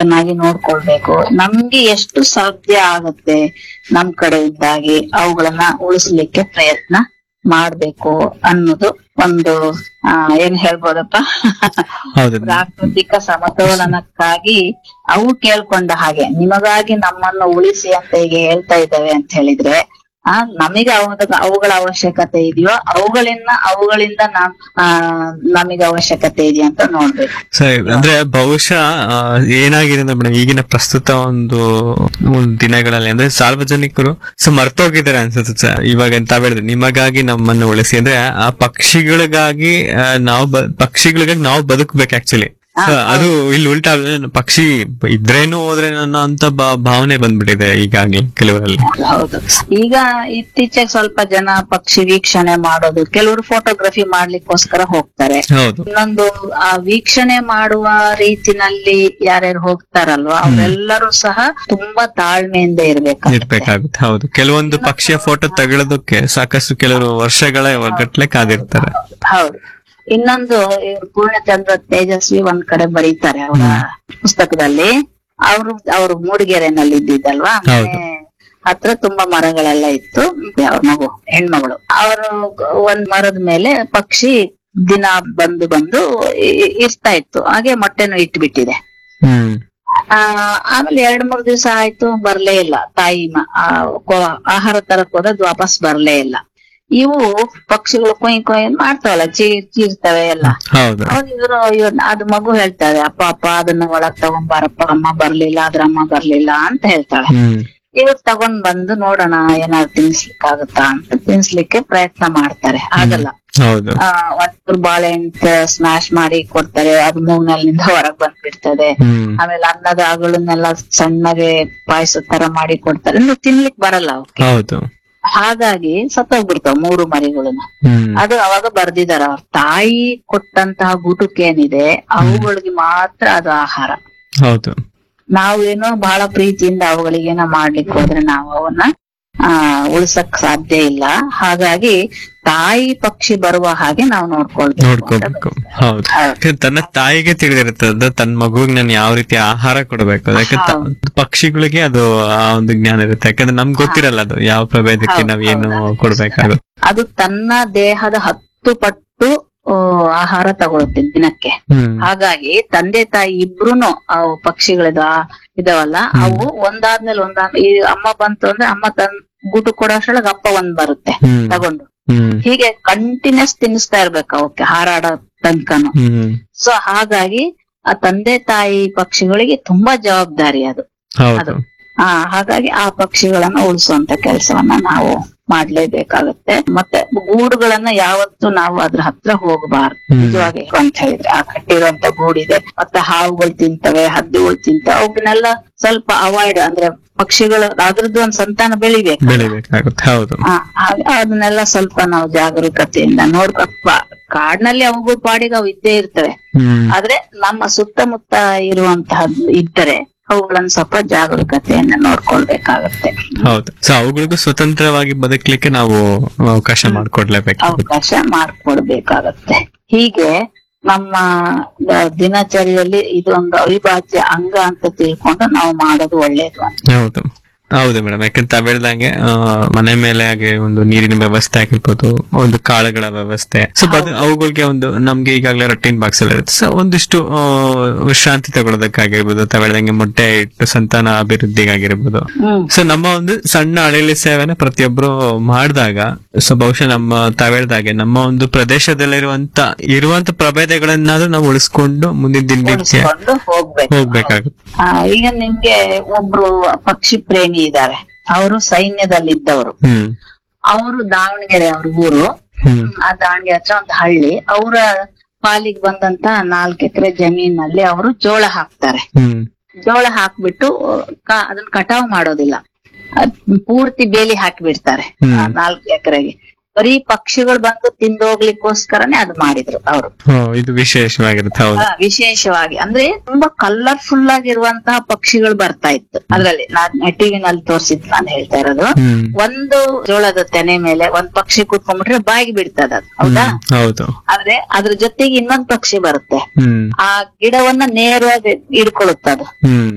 ಚೆನ್ನಾಗಿ ನೋಡ್ಕೊಳ್ಬೇಕು ನಮ್ಗೆ ಎಷ್ಟು ಸಾಧ್ಯ ಆಗುತ್ತೆ ನಮ್ ಕಡೆಯಿಂದಾಗಿ ಅವುಗಳನ್ನ ಉಳಿಸ್ಲಿಕ್ಕೆ ಪ್ರಯತ್ನ ಮಾಡ್ಬೇಕು ಅನ್ನೋದು ಒಂದು ಆ, ಏನ್ ಹೇಳ್ಬೋದಪ್ಪ ಹೌದು ಪ್ರಾಕೃತಿಕ ಸಮತೋಲನಕ್ಕಾಗಿ ಅವು ಕೇಳ್ಕೊಂಡ ಹಾಗೆ ನಿಮಗಾಗಿ ನಮ್ಮನ್ನು ಉಳಿಸಿ ಅಂತ ಈಗ ಹೇಳ್ತಾ ಇದ್ದಾವೆ ಅಂತ ಹೇಳಿದ್ರೆ ಆ ನಮಗೆ ಅವಾಗ ಅವುಗಳ ಅವಶ್ಯಕತೆ ಇದೆಯೋ ಅವುಗಳಿಂದ ಅವುಗಳಿಂದ ನಾವ್ ಆ ನಮಗೆ ಅವಶ್ಯಕತೆ ಇದೆಯಾ ಅಂತ ನೋಡ್ಬೇಕು ಸರಿ ಅಂದ್ರೆ ಬಹುಶಃ ಆ, ಏನಾಗಿದೆ ಅಂದ್ರೆ ಮೇಡಮ್ ಈಗಿನ ಪ್ರಸ್ತುತ ಒಂದು ಒಂದು ದಿನಗಳಲ್ಲಿ ಅಂದ್ರೆ ಸಾರ್ವಜನಿಕರು ಸೊ ಮರ್ತೋಗಿದ್ದಾರೆ ಅನ್ಸುತ್ತೆ ಸರ್ ಇವಾಗ ತಾವ್ ಹೇಳಿದ್ರೆ ನಿಮಗಾಗಿ ನಮ್ಮನ್ನು ಉಳಿಸಿ ಅಂದ್ರೆ ಆ ಪಕ್ಷಿಗಳಿಗಾಗಿ ಆ, ನಾವು ಬ- ಪಕ್ಷಿಗಳಿಗಾಗಿ ನಾವು ಬದುಕಬೇಕು ಆಕ್ಚುಲಿ ಅದು ಇಲ್ಲಿ ಉಲ್ಟಾ ಆಗಿದೆ. ಪಕ್ಷಿ ಇದ್ರೇನು ಹೋದ್ರೆ ಅನ್ನೋ ಅಂತ ಬಾ- ಭಾವನೆ ಬಂದ್ಬಿಟ್ಟಿದೆ ಈಗಾಗ್ಲೇ ಕೆಲವರಲ್ಲಿ ಹೌದು ಈಗ ಇತ್ತೀಚೆಗೆ ಸ್ವಲ್ಪ ಜನ ಪಕ್ಷಿ ವೀಕ್ಷಣೆ ಮಾಡೋದು ಕೆಲವರು ಫೋಟೋಗ್ರಫಿ ಮಾಡ್ಲಿಕ್ಕೋಸ್ಕರ ಹೋಗ್ತಾರೆ ಹೌದು ಇನ್ನೊಂದು ಆ ವೀಕ್ಷಣೆ ಮಾಡುವ ರೀತಿನಲ್ಲಿ ಯಾರ್ಯಾರು ಹೋಗ್ತಾರಲ್ವಾ ಅವರೆಲ್ಲರೂ ಸಹ ತುಂಬಾ ತಾಳ್ಮೆಯಿಂದ ಇರ್ಬೇಕಾಗುತ್ತೆ ಇರ್ಬೇಕಾಗುತ್ತೆ ಹೌದು ಕೆಲವೊಂದು ಪಕ್ಷಿಯ ಫೋಟೋ ತಗೊಳ್ಳೋದಕ್ಕೆ ಸಾಕಷ್ಟು ಕೆಲವರು ವರ್ಷಗಳ ಗಟ್ಲೆ ಕಾದಿರ್ತಾರೆ ಹೌದು ಇನ್ನೊಂದು ಇವ್ರು ಪೂರ್ಣಚಂದ್ರ ತೇಜಸ್ವಿ ಒಂದ್ ಕಡೆ ಬರೀತಾರೆ ಅವರ ಪುಸ್ತಕದಲ್ಲಿ ಅವರು ಅವರು ಮೂಡಿಗೆರೆನಲ್ಲಿ ಇದ್ದಿದ್ದಲ್ವಾ ಹೌದು. ಮನೆ ಹತ್ರ ತುಂಬಾ ಮರಗಳೆಲ್ಲ ಇತ್ತು ಅವ್ರ ಮಗು ಹೆಣ್ಮಗಳು ಅವರು ಒಂದ್ ಮರದ ಮೇಲೆ ಪಕ್ಷಿ ದಿನ ಬಂದು ಬಂದು ಇ- ಇರ್ತಾ ಇತ್ತು ಹಾಗೆ ಮೊಟ್ಟೆನು ಇಟ್ಬಿಟ್ಟಿದೆ ಹ್ಮ್ ಆ ಆಮೇಲೆ ಎರಡ್ ಮೂರ್ ದಿವಸ ಆಯ್ತು ಬರ್ಲೇ ಇಲ್ಲ ತಾಯಿ ಮ- ಆ, ಕೊ- ಆಹಾರ ತರಕ್ ಹೋದದ್ ವಾಪಸ್ ಬರ್ಲೇ ಇಲ್ಲ ಇವು ಪಕ್ಷಿಗಳು ಕೊಯ್ ಕೊಯ್ ಅಂತ ಮಾಡ್ತಾವಲ್ಲ ಚೀರ್ ಚೀರ್ತವೆ ಎಲ್ಲ ಹೌದು ಅವಾಗ ಇವರು ಇವ್ರ ಅದು ಮಗು ಹೇಳ್ತಾಳೆ ಅಪ್ಪ ಅಪ್ಪ ಅದನ್ನ ಒಳಗ್ ತಗೊಂಬಾರಪ್ಪ ಅಮ್ಮ ಬರ್ಲಿಲ್ಲ ಅದ್ರ ಅಮ್ಮ ಬರ್ಲಿಲ್ಲ ಅಂತ ಹೇಳ್ತಾಳೆ ಹ್ಮ್ ಇವ್ರು ತಗೊಂಡ್ ಬಂದು ನೋಡೋಣ ಏನಾದ್ರು ತಿನ್ಸ್ಲಿಕ್ಕಾಗತ್ತಾ ಅಂತ ತಿನ್ಸ್ಲಿಕ್ಕೆ ಪ್ರಯತ್ನ ಮಾಡ್ತಾರೆ ಆಗಲ್ಲ ಹೌದು ಆ ಒಂಚೂರು ಬಾಳೆಹಣ್ಣು ಸ್ಮ್ಯಾಶ್ ಮಾಡಿ ಕೊಡ್ತಾರೆ ಅದು ಮೂಗ್ನಲ್ಲಿಂದ ಹೊರಗ್ ಬಂದ್ಬಿಡ್ತದೆ ಹ್ಮ್ ಆಮೇಲೆ ಅನ್ನದ ಅಗಳನ್ನೆಲ್ಲ ಸಣ್ಣಗೆ ಪಾಯಸ ತರ ಮಾಡಿ ಕೊಡ್ತಾರೆ ಇನ್ನು ತಿನ್ಲಿಕ್ ಬರಲ್ಲ ಅವಕ್ಕೆ ಹೌದು ಹಾಗಾಗಿ ಸತ್ತೋಗ್ಬಿಡ್ತಾವ ಮೂರು ಮರಿಗಳನ್ನ ಹ್ಮ್ ಅದು ಅವಾಗ ಬರ್ದಿದಾರ ಅವ್ರ ತಾಯಿ ಕೊಟ್ಟಂತಹ ಗುಟುಕೇನಿದೆ ಅವುಗಳಿಗೆ ಮಾತ್ರ ಅದು ಆಹಾರ ಹೌದು ನಾವೇನೋ ಬಹಳ ಪ್ರೀತಿಯಿಂದ ಅವುಗಳಿಗೇನೋ ಮಾಡ್ಲಿಕ್ಕೆ ಹೋದ್ರೆ ನಾವು ಅವನ್ನ ಆ ಉಳ್ಸಕ್ ಸಾಧ್ಯ ಇಲ್ಲ ಹಾಗಾಗಿ ತಾಯಿ ಪಕ್ಷಿ ಬರುವ ಹಾಗೆ ನಾವು ನೋಡ್ಕೊಳ್ಬೇಕು ನೋಡ್ಕೋಬೇಕು ಹೌದು ಯಾಕಂದ್ರೆ ತನ್ನ ತಾಯಿಗೆ ತಿಳಿದಿರ್ತದ ತನ್ನ ಮಗುವಿಗೆ ನಾನು ಯಾವ ರೀತಿ ಆಹಾರ ಕೊಡಬೇಕು ಅದಕ್ಕೆ ತ- ಪಕ್ಷಿಗಳಿಗೆ ಅದು ಆ ಒಂದು ಜ್ಞಾನ ಇರುತ್ತೆ ಯಾಕಂದ್ರೆ ನಮ್ಗೆ ಗೊತ್ತಿರಲ್ಲ ಅದು ಯಾವ ಪ್ರಭೇದಕ್ಕೆ ನಾವ್ ಏನು ಕೊಡ್ಬೇಕಾಗುತ್ತೆ ಅದು ತನ್ನ ದೇಹದ ಹತ್ತು ಪಟ್ಟು ಆ, ಆಹಾರ ತಗೊಳುತ್ತೆ ದಿನಕ್ಕೆ ಹ್ಮ್ ಹಾಗಾಗಿ ತಂದೆ ತಾಯಿ ಇಬ್ರುನು ಅವು ಪಕ್ಷಿಗಳಿದ ಇದಾವಲ್ಲ ಅವು ಒಂದಾದ್ಮೇಲೆ ಒಂದಾದ್ಮೇಲೆ ಈ ಅಮ್ಮ ಬಂತು ಅಂದ್ರೆ ಅಮ್ಮ ತನ್ ಗೂಟು ಕೊಡೋಷ್ರೊಳಗೆ ಅಪ್ಪ ಒಂದ್ ಬರುತ್ತೆ ಹ್ಮ್ ತಗೊಂಡು ಹ್ಮ್ ಹೀಗೆ ಕಂಟಿನ್ಯೂಸ್ ತಿನ್ನಿಸ್ತಾ ಇರ್ಬೇಕು ಅವಕ್ಕೆ ಹಾರಾಡೋ ತನಕನು ಹ್ಮ್ ಸೊ ಹಾಗಾಗಿ ಆ ತಂದೆ ತಾಯಿ ಪಕ್ಷಿಗಳಿಗೆ ತುಂಬಾ ಜವಾಬ್ದಾರಿ ಅದು ಹೌದು ಆ ಹಾಗಾಗಿ ಆ ಪಕ್ಷಿಗಳನ್ನ ಉಳಿಸುವಂತ ಕೆಲಸವನ್ನ ನಾವು ಮಾಡ್ಲೇಬೇಕಾಗತ್ತೆ ಮತ್ತೆ ಗೂಡುಗಳನ್ನ ಯಾವತ್ತೂ ನಾವು ಅದ್ರ ಹತ್ರ ಹೋಗಬಾರ್ದು ಹ್ಮ್. ನಿಜವಾಗಿ ಅಂತ ಹೇಳಿದ್ರೆ ಆ ಕಟ್ಟಿರುವಂತ ಗೂಡಿದೆ ಮತ್ತೆ ಹಾವುಗಳು ತಿಂತವೆ ಹದ್ದುಗಳು ತಿಂತವೆ ಅವನ್ನೆಲ್ಲ ಸ್ವಲ್ಪ ಅವಾಯ್ಡ್ ಅಂದ್ರೆ ಪಕ್ಷಿಗಳು ಅದ್ರದ್ದು ಒಂದ್ ಸಂತಾನ ಬೆಳಿಬೇಕು ಬೆಳಿಬೇಕಾಗುತ್ತೆ ಹೌದು ಆ, ಹಾಗೆ ಅದನ್ನೆಲ್ಲ ಸ್ವಲ್ಪ ನಾವು ಜಾಗರೂಕತೆಯಿಂದ ನೋಡ್ಕಪ್ಪ ಕಾಡ್ನಲ್ಲಿ ಅವುಗಳ ಪಾಡಿಗೆ ಅವು ಇದ್ದೇ ಇರ್ತವೆ ಹ್ಮ್ ಆದ್ರೆ ನಮ್ಮ ಸುತ್ತಮುತ್ತ ಇರುವಂತಹ ಇದ್ದರೆ ಅವುಗಳನ್ನ ಸ್ವಲ್ಪ ಜಾಗರೂಕತೆಯಿಂದ ನೋಡ್ಕೊಳ್ಬೇಕಾಗತ್ತೆ ಹೌದು ಸೊ ಅವುಗಳಿಗೂ ಸ್ವತಂತ್ರವಾಗಿ ಬದುಕಲಿಕ್ಕೆ ನಾವು ಅವಕಾಶ ಮಾಡಿಕೊಡ್ಲೇಬೇಕಾಗುತ್ತೆ ಅವಕಾಶ ಮಾಡ್ಕೊಡ್ಬೇಕಾಗತ್ತೆ ಹೀಗೆ ನಮ್ಮ ಆ, ದಿನಚರಿಯಲ್ಲಿ ಇದೊಂದು ಅವಿಭಾಜ್ಯ ಅಂಗ ಅಂತ ತಿಳ್ಕೊಂಡು ನಾವು ಮಾಡೋದು ಒಳ್ಳೇದು ಅಂತ ಹೌದು ಹೌದು ಮೇಡಮ್ ಯಾಕಂತ ತಾವ್ ಹೇಳ್ದಂಗೆ ಆ, ಮನೆ ಮೇಲೆ ಹಾಗೆ ಒಂದು ನೀರಿನ ವ್ಯವಸ್ಥೆ ಆಗಿರ್ಬೋದು ಒಂದು ಕಾಳುಗಳ ವ್ಯವಸ್ಥೆ ಸೊ ಅದು ಅವುಗಳಿಗೆ ಒಂದು ನಮ್ಗೆ ಈಗಾಗಲೇ ರೊಟೀನ್ ಬಾಕ್ಸ್ ಎಲ್ಲ ಇರುತ್ತೆ ಸೊ ಒಂದಿಷ್ಟು ಆ, ವಿಶ್ರಾಂತಿ ತಗೊಳ್ಳೋದಕ್ಕಾಗಿರ್ಬೋದು ತಾವ್ ಹೇಳ್ದಂಗೆ ಮೊಟ್ಟೆ ಇಟ್ಟು ಸಂತಾನ ಅಭಿವೃದ್ಧಿಗಾಗಿರ್ಬೋದು ಹ್ಮ್ ಸೊ ನಮ್ಮ ಒಂದು ಸಣ್ಣ ಅಳಿಲಿ ಸೇವೆನ ಪ್ರತಿಯೊಬ್ರು ಮಾಡಿದಾಗ ಸೊ ಬಹುಶಃ ನಮ್ಮ ತಾವ್ ಹೇಳ್ದಾಗೆ ನಮ್ಮ ಒಂದು ಪ್ರದೇಶದಲ್ಲಿರುವಂತ ಇರುವಂತ ಪ್ರಭೇದಗಳನ್ನಾದ್ರೂ ನಾವು ಉಳಿಸ್ಕೊಂಡು ಮುಂದಿನ ದಿನಕ್ಕೆ ಉಳಿಸ್ಕೊಂಡು ಹೋಗ್ಬೇಕು ಹೋಗ್ಬೇಕಾಗುತ್ತೆ ಆ, ಈಗ ನಿಮ್ಗೆ ಒಬ್ರು ಪಕ್ಷಿ ಪ್ರೇಮಿ ಇದ್ದಾರೆ ಅವರು ಸೈನ್ಯದಲ್ಲಿದ್ದವರು ಹ್ಮ್ ಅವರು ದಾವಣಗೆರೆ ಅವ್ರ ಊರು ಹ್ಮ್ ಆ ದಾವಣಗೆರೆ ಹತ್ರ ಒಂದು ಹಳ್ಳಿ ಅವರ ಪಾಲಿಗೆ ಬಂದಂತ ನಾಲ್ಕು ಎಕರೆ ಜಮೀನಲ್ಲಿ ಅವರು ಜೋಳ ಹಾಕ್ತಾರೆ ಹ್ಮ್ ಜೋಳ ಹಾಕ್ಬಿಟ್ಟು ಕ- ಅದನ್ನ ಕಟಾವ್ ಮಾಡೋದಿಲ್ಲ ಅದ್ ಪೂರ್ತಿ ಬೇಲಿ ಹಾಕಿಬಿಡ್ತಾರೆ ಹ್ಮ್. ನಾಲ್ಕು ಎಕರೆಗೆ ಬರೀ ಪಕ್ಷಿಗಳು ಬಂದು ತಿಂದೋಗ್ಲಿಕ್ಕೋಸ್ಕರನೇ ಅದು ಮಾಡಿದ್ರು ಅವರು ಓ, ಇದು ವಿಶೇಷವಾಗಿರುತ್ತೆ ಹೌದು ವಿಶೇಷವಾಗಿ ಅಂದ್ರೆ ತುಂಬಾ ಕಲರ್ಫುಲ್ ಆಗಿರುವಂತಹ ಪಕ್ಷಿಗಳು ಬರ್ತಾ ಇತ್ತು ಅದ್ರಲ್ಲಿ ನಾನ್ ಟಿವಿನಲ್ಲಿ ತೋರಿಸಿದ್ ನಾನು ಹೇಳ್ತಾ ಇರೋದು ಹ್ಮ್ ಒಂದು ಜೋಳದ ತೆನೆ ಮೇಲೆ ಒಂದ್ ಪಕ್ಷಿ ಕೂತ್ಕೊಂಡ್ಬಿಟ್ರೆ ಬಾಯಿಗೆ ಬಿಡ್ತದ ಅದು ಹೌದಾ ಹ್ಮ್, ಹೌದು ಆದ್ರೆ ಅದ್ರ ಜೊತೆಗೆ ಇನ್ನೊಂದ್ ಪಕ್ಷಿ ಬರುತ್ತೆ ಹ್ಮ್ ಆ ಗಿಡವನ್ನ ನೇರವಾಗಿ ಹಿಡ್ಕೊಳ್ಳುತ್ತದು ಹ್ಮ್